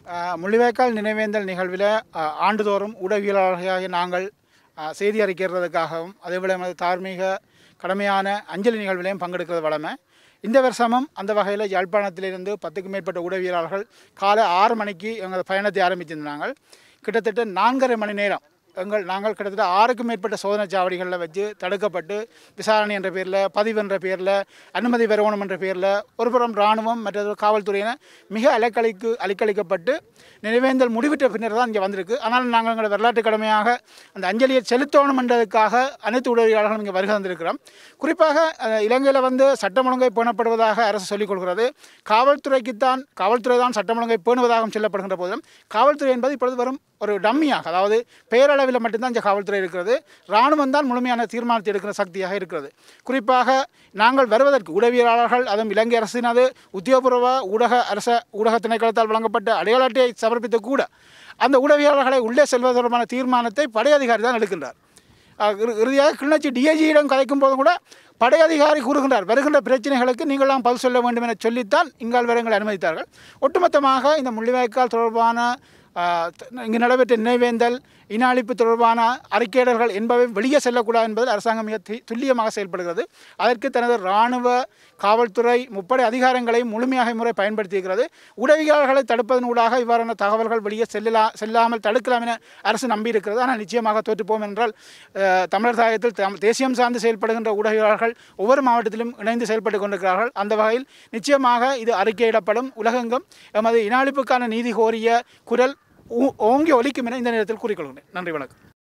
ஆஹ் முள்ளிவாய்க்கால் நினைவேந்தல் நிகழ்வில் ஆஹ் ஆண்டுதோறும் ஊடகவியலாளர்களாகிய நாங்கள் ஆஹ் செய்தி அறிக்கிறதுக்காகவும் அதேபோல் எமது தார்மீக கடமையான அஞ்சலி நிகழ்விலையும் பங்கெடுக்கிறது வளமை இந்த வருஷமும் அந்த வகையில் யாழ்ப்பாணத்திலிருந்து பத்துக்கும் மேற்பட்ட ஊடகவியலாளர்கள் காலை ஆறு மணிக்கு எங்கள் பயணத்தை ஆரம்பித்திருந்தாங்க கிட்டத்தட்ட நான்கரை மணி நேரம் எங்கள் நாங்கள் கிட்டத்தட்ட ஆறுக்கும் மேற்பட்ட சோதனை சாவடிகளில் வச்சு தடுக்கப்பட்டு விசாரணை என்ற பேரில் பதிவு என்ற பேரில் அனுமதி பெறணும் என்ற பேரில் ஒருபுறம் இராணுவம் மற்றது காவல்துறையினர் மிக அலைக்கழிக்கு அலைக்கழிக்கப்பட்டு நினைவேந்தல் முடிவிட்ட பின்னர் தான் இங்கே வந்திருக்கு ஆனால் நாங்கள் எங்களோட வரலாற்று கடமையாக அந்த அஞ்சலியை செலுத்தணும் என்றதுக்காக அனைத்து உதவியாளர்களும் இங்கே வருகை வந்திருக்கிறோம் குறிப்பாக அஹ், இலங்கையில் வந்து சட்டம் ஒழுங்கை பேணப்படுவதாக அரசு சொல்லிக் கொள்கிறது காவல்துறைக்குத்தான் காவல்துறை தான் சட்டம் ஒழுங்கை பேணுவதாகவும் சொல்லப்படுகின்ற போதிலும் காவல்துறை என்பது இப்பொழுது வரும் ஒரு டம்மியாக அதாவது பெயரளவில் மட்டும்தான் இந்த காவல்துறை இருக்கிறது இராணுவம் தான் முழுமையான தீர்மானத்தை எடுக்கிற சக்தியாக இருக்கிறது குறிப்பாக நாங்கள் வருவதற்கு உடவியலாளர்கள் அதுவும் இலங்கை அரசினது உத்தியோகபூர்வ ஊடக அரச ஊடக திணைக்களத்தால் வழங்கப்பட்ட அடையாள அட்டையை சமர்ப்பித்த கூட அந்த உடவியாளர்களை உள்ளே செல்வது தொடர்பான தீர்மானத்தை படை அதிகாரி தான் எடுக்கின்றார் அஹ் இறு- இறுதியாக கிளிநொச்சி டிஐஜியிடம் கதைக்கும் போது கூட படை அதிகாரி கூறுகின்றார் வருகின்ற பிரச்சனைகளுக்கு நீங்களாம் பதில் சொல்ல வேண்டும் என சொல்லித்தான் இங்கால் வர எங்களை அனுமதித்தார்கள் ஒட்டுமொத்தமாக இந்த முள்ளிவாய்க்கால் தொடர்பான அஹ், த- இங்கு நடைபெற்ற நினைவேந்தல் இன அழிப்பு தொடர்பான அறிக்கையிடல்கள் என்பவை வெளியே செல்லக்கூடாது என்பதில் அரசாங்கம் மிக தி- துல்லியமாக செயல்படுகிறது அதற்கு தனது இராணுவ காவல்துறை முப்படை அதிகாரங்களை முழுமையாக முறை பயன்படுத்தியிருக்கிறது உதவியாளர்களை தடுப்பதனூடாக இவ்வாறான தகவல்கள் வெளியே செல்லலா செல்லாமல் தடுக்கலாம் என அரசு நம்பியிருக்கிறது ஆனால் நிச்சயமாக தோற்றுப்போம் என்றால் அஹ், தமிழர் தாயத்தில் தம் தேசியம் சார்ந்து செயல்படுகின்ற ஊடகவியலாளர்கள் ஒவ்வொரு மாவட்டத்திலும் இணைந்து செயல்பட்டு கொண்டிருக்கிறார்கள் அந்த வகையில் நிச்சயமாக இது அறிக்கையிடப்படும் உலகெங்கும் எமது இன அழிப்புக்கான நீதி கோரிய குரல் ஊ- ஓங்கி ஒலிக்கும் என இந்த நேரத்தில் கூறிக்கொள்கிறேன் நன்றி வணக்கம்